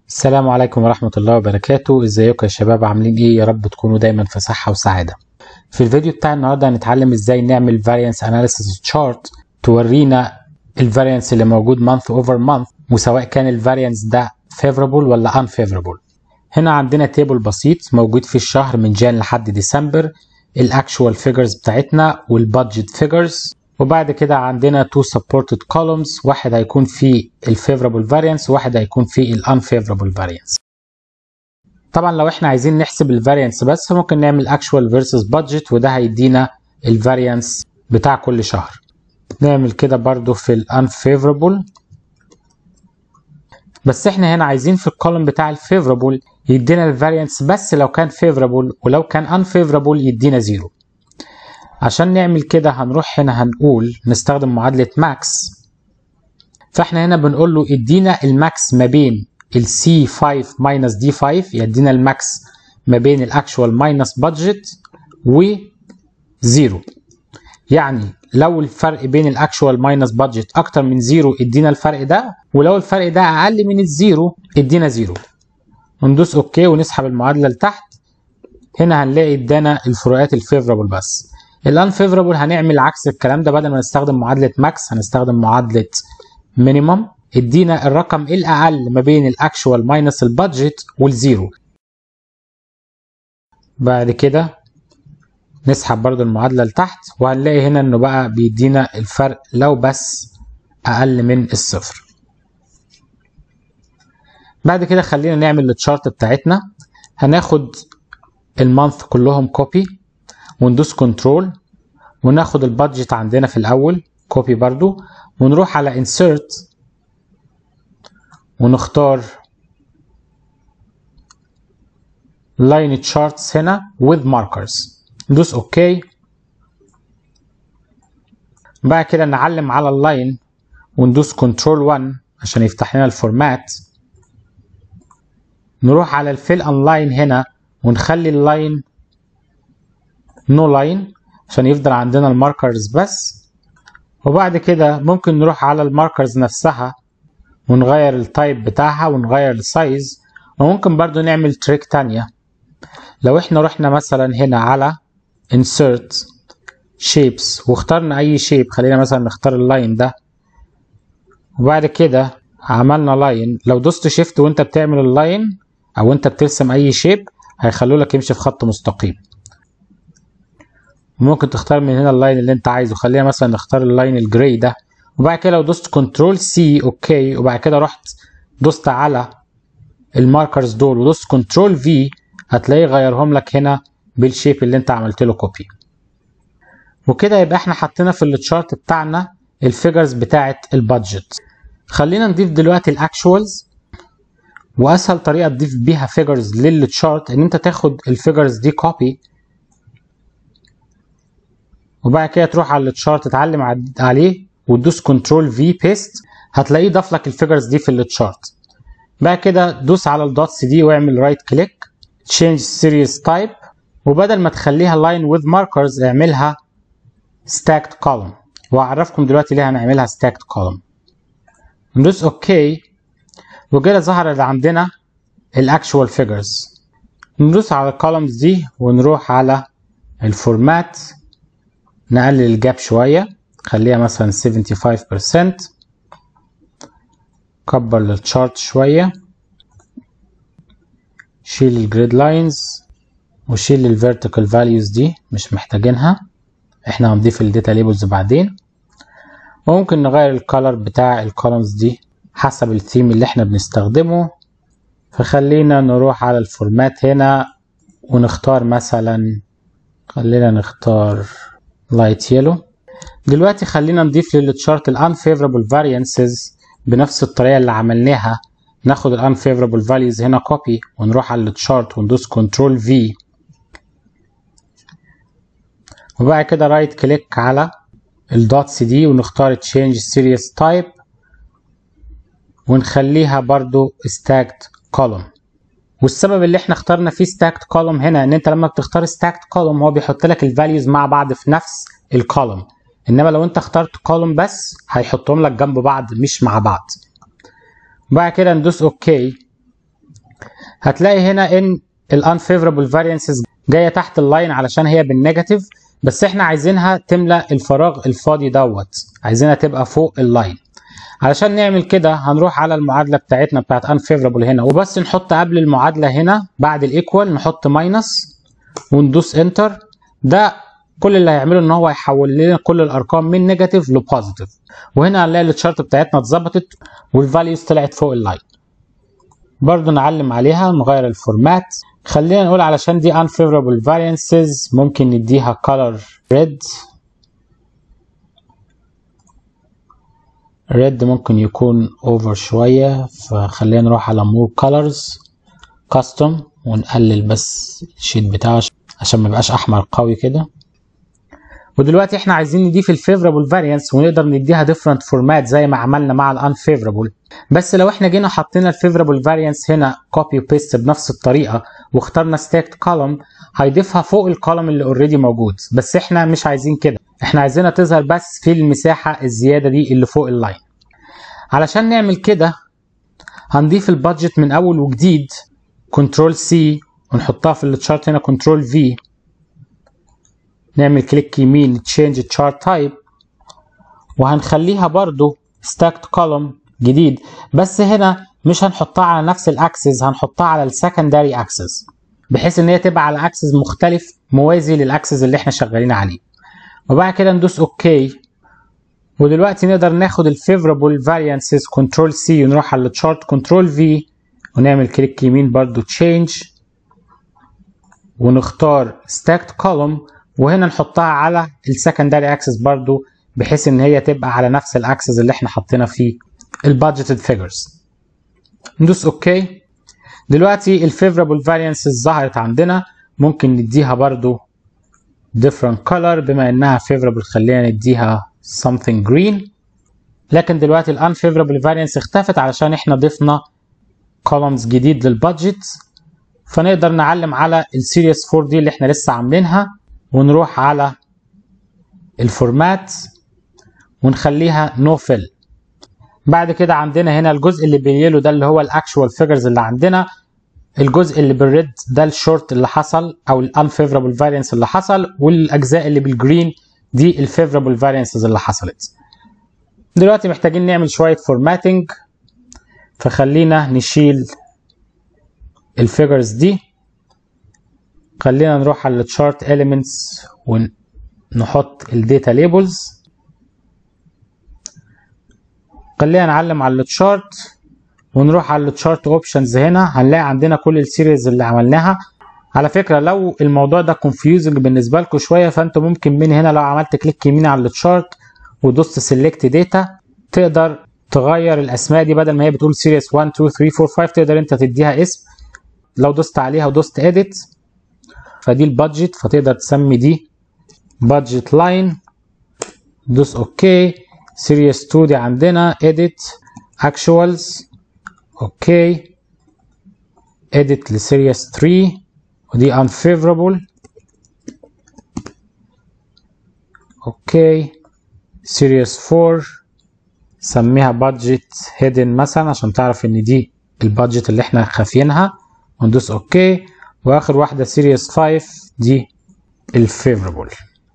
السلام عليكم ورحمة الله وبركاته ازيكم يا شباب عاملين ايه يا رب تكونوا دايما في صحة وسعادة في الفيديو بتاع النهاردة هنتعلم ازاي نعمل variance analysis chart تورينا الفاريانس اللي موجود month over month وسواء كان الفاريانس ده favorable ولا unfavorable هنا عندنا تيبل بسيط موجود في الشهر من جان لحد ديسمبر الاكشوال فيجرز بتاعتنا والبادجت فيجرز وبعد كده عندنا تو supported columns واحد هيكون فيه الفيفرابل variance وواحد هيكون فيه الانفيفرابل variance طبعا لو احنا عايزين نحسب الفاريانس بس ممكن نعمل actual versus budget وده هيدينا الفاريانس بتاع كل شهر نعمل كده برضو في الانفيفرابل بس احنا هنا عايزين في الكولوم بتاع الفيفرابل يدينا الفاريانس بس لو كان فيفرابل ولو كان انفيفرابل يدينا زيرو عشان نعمل كده هنروح هنا هنقول نستخدم معادلة ماكس فاحنا هنا بنقول له ادينا الماكس ما بين ال C5 minus D5 يدينا الماكس ما بين الاكشوال ماينس بادجت و 0 يعني لو الفرق بين الاكشوال ماينس بادجت اكتر من 0 ادينا الفرق ده ولو الفرق ده اقل من الزيرو ادينا 0 وندوس اوكي ونسحب المعادلة لتحت هنا هنلاقي ادانا الفروقات الفيفرابل بس الانفيفرابل هنعمل عكس الكلام ده بدل ما نستخدم معادله ماكس هنستخدم معادله مينيمم ادينا الرقم الاقل ما بين الاكشوال ماينس البادجت والزيرو بعد كده نسحب برضو المعادله لتحت وهنلاقي هنا انه بقى بيدينا الفرق لو بس اقل من الصفر بعد كده خلينا نعمل التشارت بتاعتنا هناخد المانث كلهم كوبي وندوس كنترول وناخد البادجت عندنا في الاول كوبي برضو ونروح على insert ونختار line charts هنا with markers ندوس اوكي بعد كده نعلم على اللاين وندوس كنترول 1 عشان يفتح لنا الفورمات نروح على الفيل اونلاين هنا ونخلي اللاين نو لاين عشان يفضل عندنا الماركرز بس وبعد كده ممكن نروح على الماركرز نفسها ونغير التايب بتاعها ونغير السايز وممكن برضو نعمل تريك تانية لو احنا رحنا مثلا هنا على insert shapes واخترنا اي شيب خلينا مثلا نختار اللاين ده وبعد كده عملنا لاين لو دوست شيفت وانت بتعمل اللاين او انت بترسم اي شيب هيخلوا لك يمشي في خط مستقيم ممكن تختار من هنا اللاين اللي انت عايزه خلينا مثلا نختار اللاين الجراي ده وبعد كده لو دوست كنترول سي اوكي وبعد كده رحت دوست على الماركرز دول ودوست كنترول في هتلاقيه غيرهم لك هنا بالشيب اللي انت عملت له كوبي وكده يبقى احنا حطينا في التشارت بتاعنا الفيجرز بتاعه البادجت خلينا نضيف دلوقتي الاكشوالز واسهل طريقه تضيف بيها فيجرز للتشارت ان انت تاخد الفيجرز دي كوبي وبعد كده تروح على التشارت تتعلم عليه وتدوس كنترول في بيست هتلاقيه ضاف لك الفيجرز دي في التشارت بعد كده دوس على الدوتس دي واعمل رايت كليك تشينج سيريز تايب وبدل ما تخليها لاين وذ ماركرز اعملها ستاكد كولوم وهعرفكم دلوقتي ليه هنعملها ستاكد كولوم ندوس اوكي وكده ظهر عندنا الاكشوال فيجرز ندوس على الكولومز دي ونروح على الفورمات نقلل الجاب شوية خليها مثلا 75% كبر للتشارت شوية شيل الجريد لاينز وشيل الفيرتيكال فاليوز دي مش محتاجينها احنا هنضيف الداتا ليبلز بعدين وممكن نغير الكالر بتاع الكولمز دي حسب الثيم اللي احنا بنستخدمه فخلينا نروح على الفورمات هنا ونختار مثلا خلينا نختار لايت يلو دلوقتي خلينا نضيف للتشارت الانفيفرابل variances بنفس الطريقه اللي عملناها ناخد الانفيفرابل values هنا كوبي ونروح على التشارت وندوس كنترول في وبعد كده رايت كليك على الدوتس دي ونختار تشينج سيريس تايب ونخليها برضو stacked column والسبب اللي احنا اخترنا فيه stacked column هنا ان انت لما بتختار stacked column هو بيحط لك الفاليوز مع بعض في نفس الكولوم انما لو انت اخترت كولوم بس هيحطهم لك جنب بعض مش مع بعض بعد كده ندوس اوكي هتلاقي هنا ان ال unfavorable variances جايه تحت اللاين علشان هي بالنيجاتيف بس احنا عايزينها تملى الفراغ الفاضي دوت عايزينها تبقى فوق اللاين علشان نعمل كده هنروح على المعادله بتاعتنا بتاعت unfavorable هنا وبس نحط قبل المعادله هنا بعد الايكوال نحط ماينس وندوس انتر ده كل اللي هيعمله ان هو هيحول لنا كل الارقام من نيجاتيف لبوزيتيف وهنا هنلاقي التشارت بتاعتنا اتظبطت والفاليوز طلعت فوق اللاين برضو نعلم عليها نغير الفورمات خلينا نقول علشان دي unfavorable variances ممكن نديها color red red ممكن يكون over شوية فخلينا نروح على more colors custom ونقلل بس الشيت بتاعه عشان ما يبقاش احمر قوي كده ودلوقتي احنا عايزين نضيف الفيفرابل فاريانس ونقدر نديها ديفرنت فورمات زي ما عملنا مع الانفيفرابل بس لو احنا جينا حطينا الفيفرابل فاريانس هنا كوبي وبيست بنفس الطريقه واخترنا ستاكت كولوم هيضيفها فوق الكولوم اللي اوريدي موجود بس احنا مش عايزين كده احنا عايزينها تظهر بس في المساحه الزياده دي اللي فوق اللاين علشان نعمل كده هنضيف البادجت من اول وجديد كنترول سي ونحطها في التشارت هنا كنترول في نعمل كليك يمين تشينج تشارت تايب وهنخليها برضو ستاكت كولوم جديد بس هنا مش هنحطها على نفس الاكسس هنحطها على السكندري اكسس بحيث ان هي تبقى على اكسس مختلف موازي للاكسس اللي احنا شغالين عليه وبعد كده ندوس اوكي ودلوقتي نقدر ناخد الفيفرابل فاريانسز كنترول سي ونروح على التشارت كنترول في ونعمل كليك يمين برضو تشينج ونختار ستاكت كولوم وهنا نحطها على السكندري اكسس برضو بحيث ان هي تبقى على نفس الاكسس اللي احنا حطينا فيه البادجيتد فيجرز ندوس اوكي دلوقتي الفيفرابل فاريانسز ظهرت عندنا ممكن نديها برضو different color بما انها favorable خلينا نديها something green لكن دلوقتي ال unfavorable variance اختفت علشان احنا ضفنا columns جديد للبادجت فنقدر نعلم على السيريس 4 دي اللي احنا لسه عاملينها ونروح على الفورمات ونخليها نو no فيل بعد كده عندنا هنا الجزء اللي باليلو ده اللي هو الاكشوال فيجرز اللي عندنا الجزء اللي بالريد ده الشورت اللي حصل او الانفيفرابل فارينس اللي حصل والاجزاء اللي بالجرين دي الفيفرابل فارينسز اللي حصلت دلوقتي محتاجين نعمل شويه فورماتنج فخلينا نشيل الفيجرز دي خلينا نروح على التشارت elements ونحط الداتا ليبلز خلينا نعلم على التشارت ونروح على التشارت اوبشنز هنا هنلاقي عندنا كل السيريز اللي عملناها على فكره لو الموضوع ده كونفيوزنج بالنسبه لكم شويه فانتوا ممكن من هنا لو عملت كليك يمين على التشارت ودوست سيلكت داتا تقدر تغير الاسماء دي بدل ما هي بتقول سيريس 1 2 3 4 5 تقدر انت تديها اسم لو دوست عليها ودوست اديت فدي البادجت فتقدر تسمي دي بادجت لاين دوس اوكي سيريس 2 دي عندنا اديت اكشوالز اوكي اديت لسيريس 3 ودي unfavorable اوكي سيريس 4 سميها بادجت هيدن مثلا عشان تعرف ان دي البادجت اللي احنا خافينها وندوس اوكي واخر واحده سيريس 5 دي الفيفربل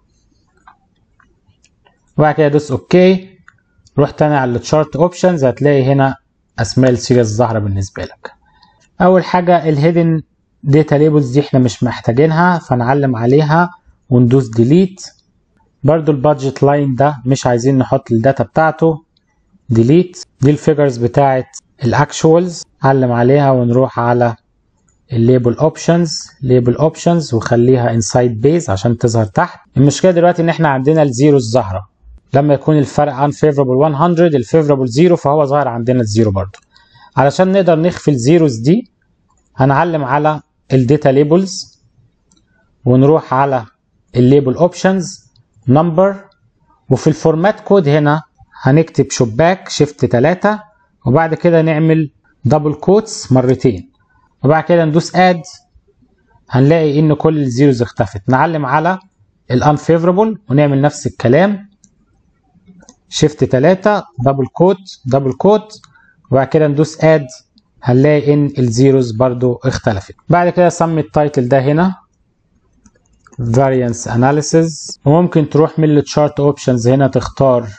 وبعد كده دوس اوكي روح تاني على التشارت اوبشنز هتلاقي هنا اسماء السيريس ظاهره بالنسبه لك اول حاجه الهيدن داتا ليبلز دي احنا مش محتاجينها فنعلم عليها وندوس ديليت برضو البادجت لاين ده مش عايزين نحط الداتا بتاعته ديليت دي الفيجرز بتاعت الاكشوالز علم عليها ونروح على الليبل اوبشنز ليبل اوبشنز وخليها انسايد بيز عشان تظهر تحت المشكله دلوقتي ان احنا عندنا الزيروز ظاهره لما يكون الفرق unfavorable 100 الفيفرابل 0 فهو ظاهر عندنا الزيرو برضو علشان نقدر نخفي الزيروز دي هنعلم على الداتا ليبلز ونروح على الليبل اوبشنز نمبر وفي الفورمات كود هنا هنكتب شباك شيفت 3 وبعد كده نعمل دبل كوتس مرتين وبعد كده ندوس اد هنلاقي ان كل الزيروز اختفت نعلم على الانفيفرابل ونعمل نفس الكلام شيفت 3 دبل كوت دبل كوت وبعد كده ندوس اد هنلاقي ان الزيروز برضو اختلفت بعد كده سمي التايتل ده هنا variance analysis وممكن تروح من التشارت اوبشنز هنا تختار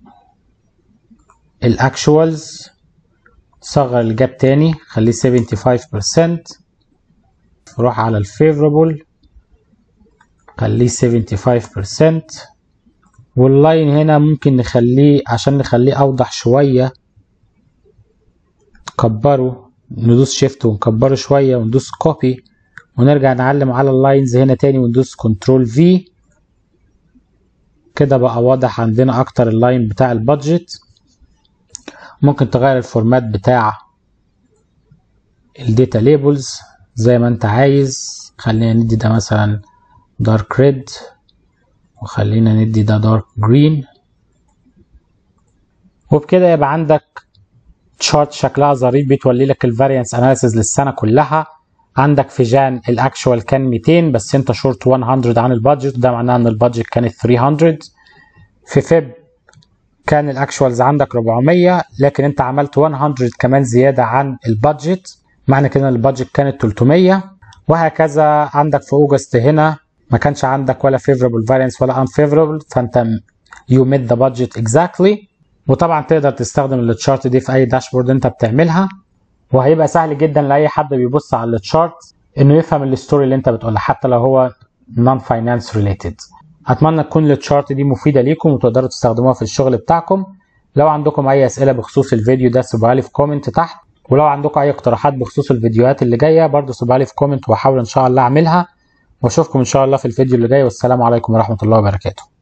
الاكشوالز صغر الجاب تاني خليه 75% روح على الفيفربل خليه 75% واللاين هنا ممكن نخليه عشان نخليه اوضح شوية كبره ندوس شيفت ونكبره شوية وندوس كوبي ونرجع نعلم على اللاينز هنا تاني وندوس كنترول في كده بقى واضح عندنا اكتر اللاين بتاع البادجت ممكن تغير الفورمات بتاع الداتا ليبلز زي ما انت عايز خلينا ندي ده مثلا دارك ريد وخلينا ندي ده دارك جرين وبكده يبقى عندك تشارت شكلها ظريف بتولي لك الفاريانس اناليسيز للسنه كلها عندك في جان الاكشوال كان 200 بس انت شورت 100 عن البادجت ده معناه ان البادجت كانت 300 في فيب كان الاكشوالز عندك 400 لكن انت عملت 100 كمان زياده عن البادجت معنى كده ان البادجت كانت 300 وهكذا عندك في اوجست هنا ما كانش عندك ولا favorable variance ولا unfavorable فانت you met the budget exactly وطبعا تقدر تستخدم التشارت دي في اي داشبورد انت بتعملها وهيبقى سهل جدا لاي حد بيبص على التشارت انه يفهم الستوري اللي انت بتقولها حتى لو هو non finance related اتمنى تكون التشارت دي مفيده ليكم وتقدروا تستخدموها في الشغل بتاعكم لو عندكم اي اسئله بخصوص الفيديو ده سيبوها لي في كومنت تحت ولو عندكم اي اقتراحات بخصوص الفيديوهات اللي جايه برضه سيبوها لي في كومنت واحاول ان شاء الله اعملها واشوفكم ان شاء الله في الفيديو اللي جاي والسلام عليكم ورحمه الله وبركاته